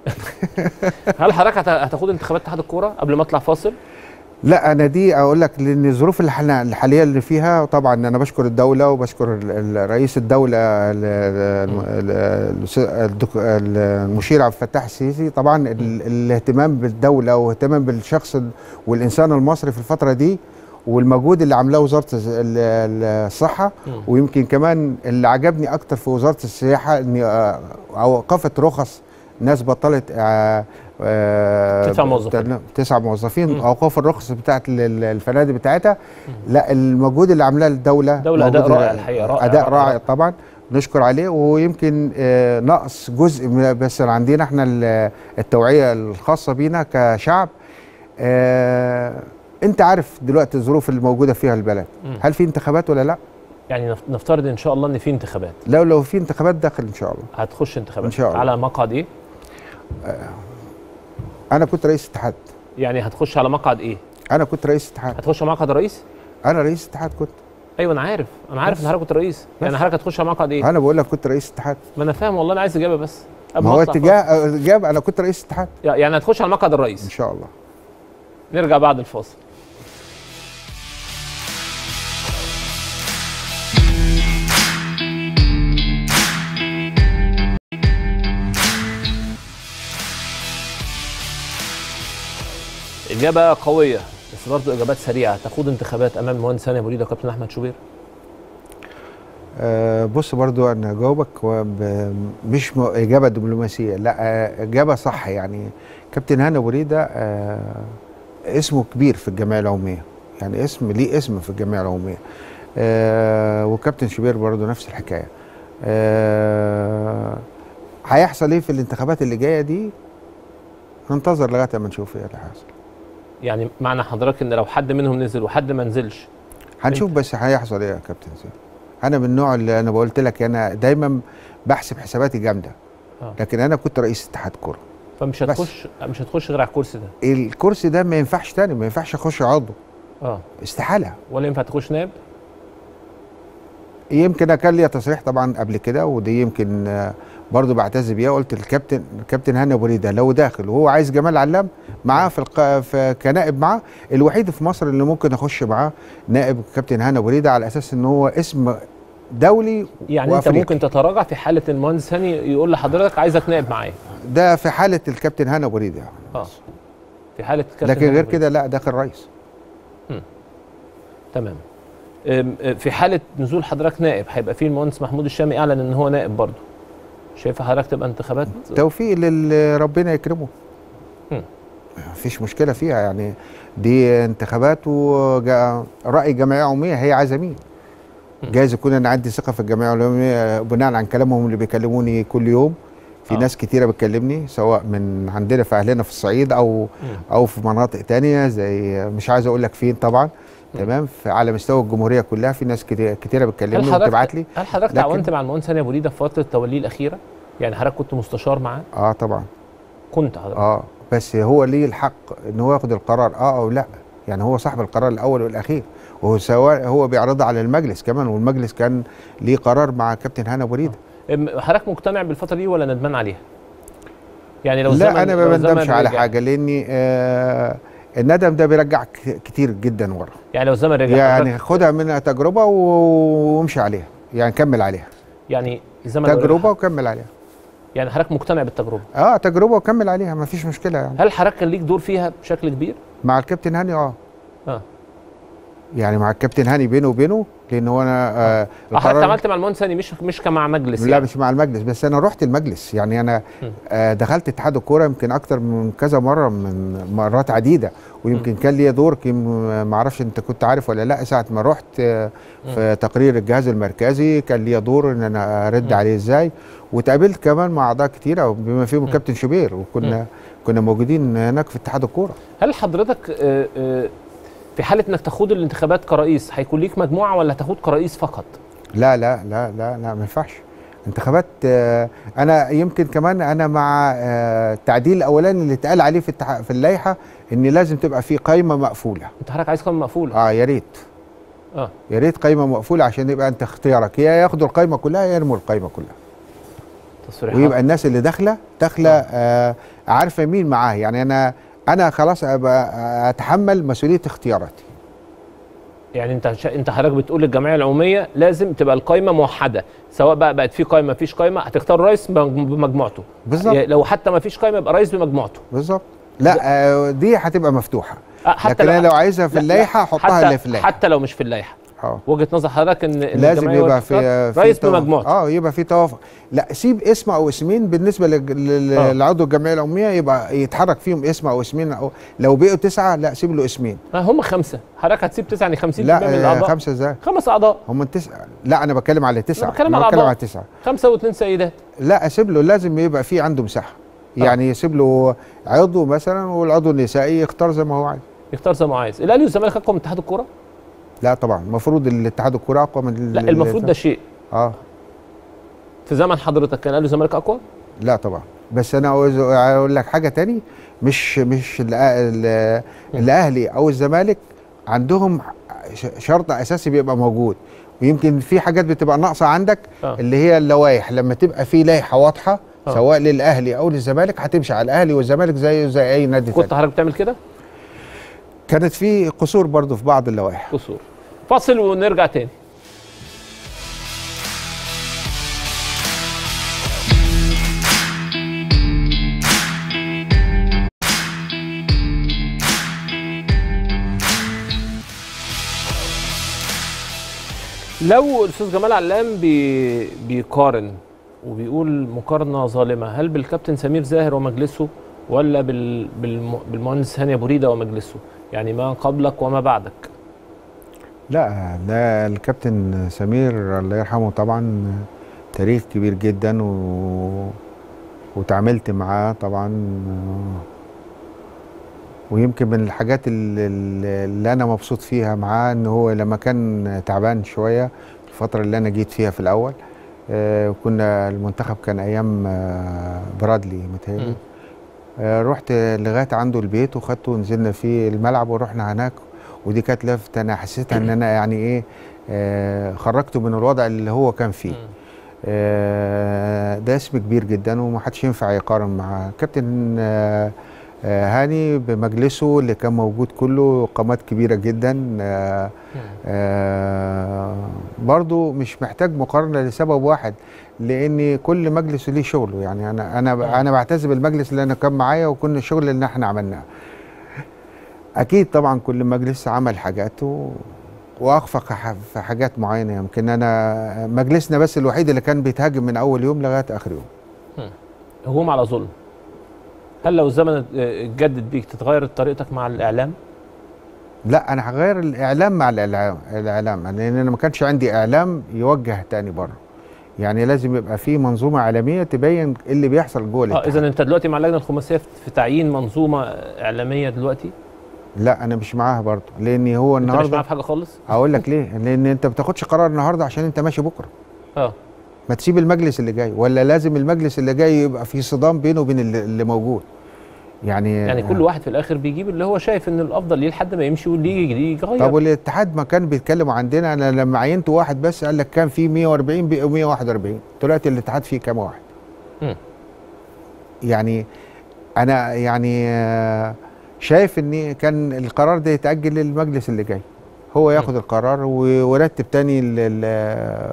هل حضرتك هت- هتاخد انتخابات اتحاد الكوره قبل ما اطلع فاصل؟ لا انا دي اقول لك لان الظروف اللي احنا الحاليه اللي فيها طبعا انا بشكر الدوله وبشكر ال- ال- رئيس الدوله ال- ال- ال- الدك- المشير عبد الفتاح السيسي طبعا ال- الاهتمام بالدوله واهتمام بالشخص ال- والانسان المصري في الفتره دي والمجهود اللي عاملاه وزاره الز- ال- ال- الصحه مم. ويمكن كمان اللي عجبني اكتر في وزاره السياحه ان آه، اوقفت رخص ناس بطلت آه، آه، تدفع موظفين. تن- تسع موظفين مم. اوقاف الرخص بتاعت ال- ال- الفنادق بتاعتها لا المجهود اللي عاملاه الدوله دولة أداء موجود- رائع الحقيقة، رائع، اداء رائع، رائع رائع. طبعا نشكر عليه ويمكن آه، نقص جزء من بس عندنا احنا ال- التوعيه الخاصه بينا كشعب آه، انت عارف دلوقتي الظروف اللي موجوده فيها البلد مم. هل في انتخابات ولا لا يعني نف- نفترض ان شاء الله ان في انتخابات لو لو في انتخابات داخل ان شاء الله هتخش انتخابات إن شاء الله. على مقعد ايه؟ انا كنت رئيس اتحاد يعني هتخش على مقعد ايه؟ انا كنت رئيس اتحاد هتخش على مقعد الرئيس؟ انا رئيس اتحاد كنت ايوه انا عارف انا عارف ان حضرتك كنت رئيس يعني بس. حضرتك هتخش على مقعد ايه؟ انا بقول لك كنت رئيس اتحاد ما انا فاهم والله انا عايز اجابه بس قبل ما هو أطلع اتجاه الاجابه انا كنت رئيس اتحاد فاصل. يعني هتخش على مقعد ان الرئيس شاء الله نرجع بعد الفاصل إجابة قوية بس برضه إجابات سريعة تخوض انتخابات أمام المهندس هاني أبو ريدة وكابتن أحمد شوبير أه بص برضو انا جاوبك وب- مش م- اجابه دبلوماسيه لا أه اجابه صح يعني كابتن هاني ابو ريده أه اسمه كبير في الجمعيه العموميه يعني اسم ليه اسم في الجمعيه العموميه أه وكابتن شوبير برضو نفس الحكايه أه هيحصل ايه في الانتخابات اللي جايه دي ننتظر لغايه ما نشوف ايه اللي هيحصل يعني معنى حضرتك إن لو حد منهم نزل وحد ما نزلش هنشوف بس هيحصل ايه يا كابتن زين انا من النوع اللي انا قلت لك انا دايما بحسب حساباتي جامده آه. لكن انا كنت رئيس اتحاد كوره فمش بس. هتخش مش هتخش غير على الكرسي ده الكرسي ده ما ينفعش تاني ما ينفعش اخش عضو اه استحاله ولا ينفع تخش نائب يمكن كان ليا تصريح طبعا قبل كده ودي يمكن آه، برضه بعتز بيها قلت الكابتن الكابتن هاني ابو ريده لو داخل وهو عايز جمال علام معاه في, الق... في كنائب معاه الوحيد في مصر اللي ممكن اخش معاه نائب كابتن هاني ابو ريده على اساس ان هو اسم دولي يعني انت وأفريقي. ممكن تتراجع في حاله المهندس هاني يقول لحضرتك عايزك نائب معايا ده في حاله الكابتن هاني ابو ريده اه في حاله كابتن لكن هاني غير أبو كده لا داخل رئيس تمام أم، أه، في حاله نزول حضرتك نائب هيبقى في المهندس محمود الشامي اعلن ان هو نائب برضه شايف حضرتك تبقى انتخابات توفيق للي ربنا يكرمه مم. مفيش مشكله فيها يعني دي انتخابات ورأي جمعيه عموميه هي عايزه مين مم. جايز يكون انا عندي ثقه في الجمعيه العموميه بناء عن كلامهم اللي بيكلموني كل يوم في آه. ناس كتيره بتكلمني سواء من عندنا في اهلنا في الصعيد او مم. او في مناطق تانية زي مش عايز اقول لك فين طبعا مم. تمام في على مستوى الجمهوريه كلها في ناس كتير- كتيره هل بتكلمني حضرتك وبتبعت لي هل حضرتك لكن- تعاونت مع المهندس هاني ابو ريده في فتره توليه الاخيره يعني حضرتك كنت مستشار معاه اه طبعا كنت حضرتك اه بس هو ليه الحق ان هو ياخد القرار اه او لا يعني هو صاحب القرار الاول والاخير وهو سواء هو بيعرضها على المجلس كمان والمجلس كان ليه قرار مع كابتن هنا بريده أم، حضرتك مقتنع بالفتره دي ولا ندمان عليها يعني لو الزمن لا انا ما لو الزمن بندمش على رجع- حاجه لاني آه الندم ده بيرجع ك- كتير جدا ورا يعني لو الزمن رجع يعني حضرتك- خدها منها تجربه و- وامشي عليها يعني كمل عليها يعني الزمن لو تجربه يرحم. وكمل عليها يعني حضرتك مقتنع بالتجربه اه تجربه وكمل عليها ما فيش مشكله يعني هل حضرتك كان ليك دور فيها بشكل كبير مع الكابتن هاني اه اه يعني مع الكابتن هاني بينه وبينه لان هو انا آه حضرتك القرار- عملت مع المهندس هاني مش مش كمع مجلس لا يعني. مش مع المجلس بس انا رحت المجلس يعني انا م. آه دخلت اتحاد الكوره يمكن اكتر من كذا مره من مرات عديده ويمكن كان ليا دور يمكن ما اعرفش انت كنت عارف ولا لا ساعه ما رحت آه في تقرير الجهاز المركزي كان ليا دور ان انا ارد م. عليه ازاي واتقابلت كمان مع اعضاء كتيره بما فيهم الكابتن شوبير وكنا كنا موجودين هناك في اتحاد الكوره هل حضرتك آه، آه، في حاله انك تخوض الانتخابات كرئيس هيكون ليك مجموعه ولا هتاخد كرئيس فقط لا لا لا لا لا ما ينفعش انتخابات آه، انا يمكن كمان انا مع آه، التعديل الاولاني اللي اتقال عليه في التح- في اللائحه ان لازم تبقى في قائمه مقفوله انت حضرتك عايز قائمه مقفوله اه يا ريت اه يا ريت قائمه مقفوله عشان يبقى انت اختيارك يا ياخدوا القائمه كلها يا يرموا القائمه كلها تصريحات ويبقى الناس اللي داخله داخله آه عارفه مين معاه يعني انا انا خلاص ابقى اتحمل مسؤوليه اختياراتي يعني انت شا... انت حضرتك بتقول للجمعيه العموميه لازم تبقى القائمه موحده سواء بقى بقت في قائمه ما فيش قائمه هتختار رئيس بم- بمجموعته بالظبط يعني لو حتى ما فيش قائمه يبقى رئيس بمجموعته بالظبط لا آه دي هتبقى مفتوحه آه، حتى لكن انا لو عايزها في لا، لا، اللائحه احطها حتى اللي في اللائحه حتى لو مش في اللائحه اه وجهه نظر حضرتك ان إن لازم الجمعية يبقى تختار في, في رئيس توافق. بمجموعته اه يبقى في توافق لا سيب اسم او اسمين بالنسبه لل- لل- آه. للعضو الجمعيه العموميه يبقى يتحرك فيهم اسم او اسمين أو لو بقوا تسعه لا سيب له اسمين آه، هم خمسه حضرتك هتسيب تسعه يعني 50% لا من آه الاعضاء خمسه ازاي خمس اعضاء هم تسعه لا انا بتكلم على تسعه بتكلم أنا على بتكلم أعضاء. على تسعه خمسه واثنين سيدات لا اسيب له لازم يبقى في عنده مساحه يعني يسيب له عضو مثلا والعضو النسائي يختار زي ما هو عايز يختار زي ما هو عايز الاهلي والزمالك اقوى من اتحاد الكوره لا طبعا المفروض الاتحاد الكوره اقوى من لا ال- المفروض ده شيء اه في زمن حضرتك كان الاهلي والزمالك اقوى لا طبعا بس انا عاوز اقول لك حاجه تاني مش مش الأ- ال- الاهلي او الزمالك عندهم ش- شرط اساسي بيبقى موجود ويمكن في حاجات بتبقى ناقصه عندك آه. اللي هي اللوائح لما تبقى في لائحه واضحه آه. سواء للاهلي او للزمالك هتمشي على الاهلي والزمالك زي زي اي نادي كنت تاني حضرتك بتعمل كده كانت في قصور برضو في بعض اللوائح قصور فاصل ونرجع تاني لو الاستاذ جمال علام بي بيقارن وبيقول مقارنه ظالمه هل بالكابتن سمير زاهر ومجلسه ولا بال بالم- بالمهندس هاني ابو ريده ومجلسه يعني ما قبلك وما بعدك لا ده الكابتن سمير الله يرحمه طبعا تاريخ كبير جدا و... وتعاملت معاه طبعا ويمكن من الحاجات اللي, اللي انا مبسوط فيها معاه ان هو لما كان تعبان شويه الفتره اللي انا جيت فيها في الاول آه، كنا المنتخب كان ايام آه، برادلي متهيألي مم. آه، رحت لغايه عنده البيت وخدته ونزلنا في الملعب ورحنا هناك ودي كانت لفته انا حسيتها ان انا يعني ايه آه، خرجته من الوضع اللي هو كان فيه مم. آه، ده اسم كبير جدا ومحدش ينفع يقارن مع كابتن آه، آه، هاني بمجلسه اللي كان موجود كله قامات كبيره جدا آه، آه، برضو مش محتاج مقارنه لسبب واحد لان كل مجلس ليه شغله يعني انا انا انا بعتز بالمجلس اللي انا كان معايا وكل الشغل اللي احنا عملناه اكيد طبعا كل مجلس عمل حاجاته واخفق ح- في حاجات معينه يمكن انا مجلسنا بس الوحيد اللي كان بيتهاجم من اول يوم لغايه اخر يوم هجوم على ظلم هل لو الزمن ات- اتجدد بيك تتغير طريقتك مع الاعلام لا انا هغير الاعلام مع الاعلام الاعلام لان انا ما كانش عندي اعلام يوجه تاني بره يعني لازم يبقى في منظومه اعلاميه تبين إيه اللي بيحصل جوه اه الاتحاد اذا انت دلوقتي مع اللجنه الخماسيه في في تعيين منظومه اعلاميه دلوقتي لا انا مش معاها برضه لان هو انت مش النهارده معاه في حاجه خالص هقول لك ليه لان انت ما بتاخدش قرار النهارده عشان انت ماشي بكره اه ما تسيب المجلس اللي جاي ولا لازم المجلس اللي جاي يبقى في صدام بينه وبين اللي, اللي موجود يعني يعني كل واحد في الاخر بيجيب اللي هو شايف ان الافضل ليه لحد ما يمشي واللي يجي يغير طب والاتحاد ما كان بيتكلموا عندنا انا لما عينت واحد بس قال لك كان في 140 بقوا 141 دلوقتي الاتحاد فيه كام واحد مم. يعني انا يعني آه، شايف ان كان القرار ده يتاجل للمجلس اللي جاي هو ياخد القرار و- ورتب تاني ال- ال-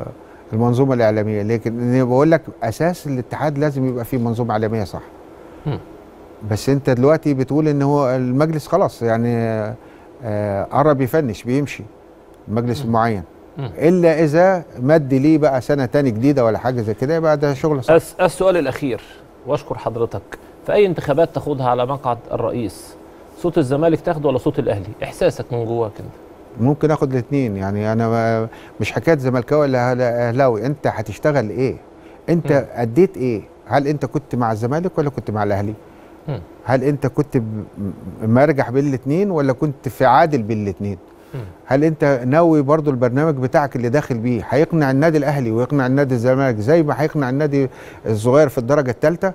المنظومه الاعلاميه لكن انا بقول لك اساس الاتحاد لازم يبقى فيه منظومه اعلاميه صح مم. بس انت دلوقتي بتقول ان هو المجلس خلاص يعني آه، قرب يفنش بيمشي المجلس المعين مم. الا اذا مد ليه بقى سنه تاني جديده ولا حاجه زي كده يبقى ده شغل صح الس- السؤال الاخير واشكر حضرتك في اي انتخابات تاخدها على مقعد الرئيس صوت الزمالك تاخده ولا صوت الاهلي احساسك من جواك انت ممكن اخد الاثنين يعني انا ما- مش حكايه زملكاوي ولا أهلا- اهلاوي انت هتشتغل ايه انت مم. اديت ايه هل انت كنت مع الزمالك ولا كنت مع الاهلي مم. هل انت كنت ب- م- مرجح بين الاثنين ولا كنت في عادل بين الاثنين مم. هل انت ناوي برضو البرنامج بتاعك اللي داخل بيه هيقنع النادي الاهلي ويقنع النادي الزمالك زي ما هيقنع النادي الصغير في الدرجه الثالثه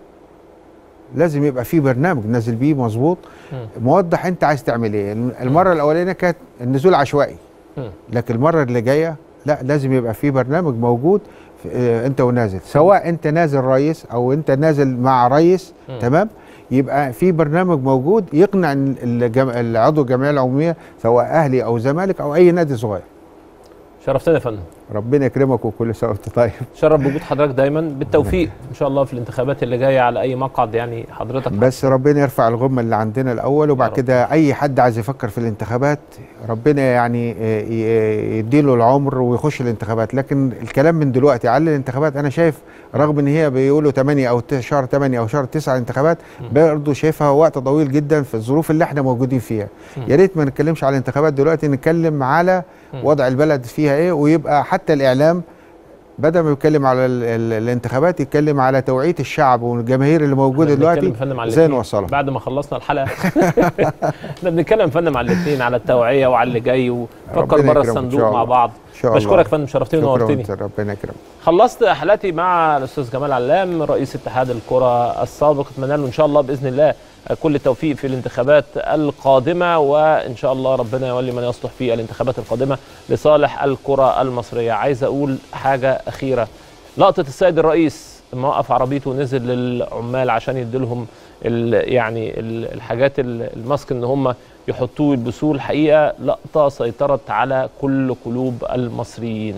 لازم يبقى في برنامج نازل بيه مظبوط مم. موضح انت عايز تعمل ايه المره الاولانيه كانت النزول عشوائي مم. لكن المره اللي جايه لا لازم يبقى في برنامج موجود في اه انت ونازل سواء انت نازل رئيس او انت نازل مع رئيس مم. تمام يبقى في برنامج موجود يقنع ال- الجم... العضو الجمعيه العموميه سواء اهلي او زمالك او اي نادي صغير شرفتنا يا فندم ربنا يكرمك وكل سنه وانت طيب شرف بوجود حضرتك دايما بالتوفيق ان شاء الله في الانتخابات اللي جايه على اي مقعد يعني حضرتك بس ربنا يرفع الغمه اللي عندنا الاول وبعد رب. كده اي حد عايز يفكر في الانتخابات ربنا يعني اه، ي- يديله العمر ويخش الانتخابات لكن الكلام من دلوقتي على الانتخابات انا شايف رغم ان هي بيقولوا 8 او ت- شهر 8 او شهر 9 انتخابات برضه شايفها وقت طويل جدا في الظروف اللي احنا موجودين فيها مم. يا ريت ما نتكلمش على الانتخابات دلوقتي نتكلم على مم. وضع البلد فيها ايه ويبقى حتى الاعلام بدل ما يتكلم على ال ال الانتخابات يتكلم على توعيه الشعب والجماهير اللي موجوده إحنا بنتكلم دلوقتي يا فندم على ازاي الاتنين. نوصلها بعد ما خلصنا الحلقه احنا بنتكلم يا فندم على الاثنين على التوعيه وعلى اللي جاي ونفكر ربنا بره يكرمك إن الصندوق شاء مع الله. بعض ان شاء الله بشكرك يا فندم شرفتني شكرا ونورتني وانت ربنا يكرمك خلصت حلقتي مع الاستاذ جمال علام رئيس اتحاد الكره السابق اتمنى له ان شاء الله باذن الله كل التوفيق في الانتخابات القادمه وان شاء الله ربنا يولي من يصلح في الانتخابات القادمه لصالح الكره المصريه عايز اقول حاجه اخيره لقطه السيد الرئيس لما وقف عربيته ونزل للعمال عشان يديلهم ال- يعني ال- الحاجات ال- الماسك ان هم يحطوه يلبسوه الحقيقه لقطه سيطرت على كل قلوب المصريين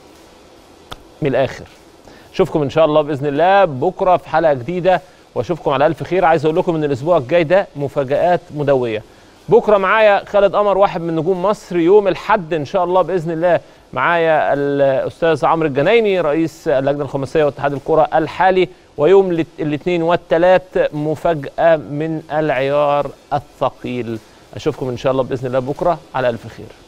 من الاخر اشوفكم ان شاء الله باذن الله بكره في حلقه جديده واشوفكم على الف خير عايز اقول لكم ان الاسبوع الجاي ده مفاجات مدويه بكره معايا خالد قمر واحد من نجوم مصر يوم الحد ان شاء الله باذن الله معايا الاستاذ عمرو الجنايني رئيس اللجنه الخماسيه واتحاد الكره الحالي ويوم الاثنين والثلاث مفاجاه من العيار الثقيل اشوفكم ان شاء الله باذن الله بكره على الف خير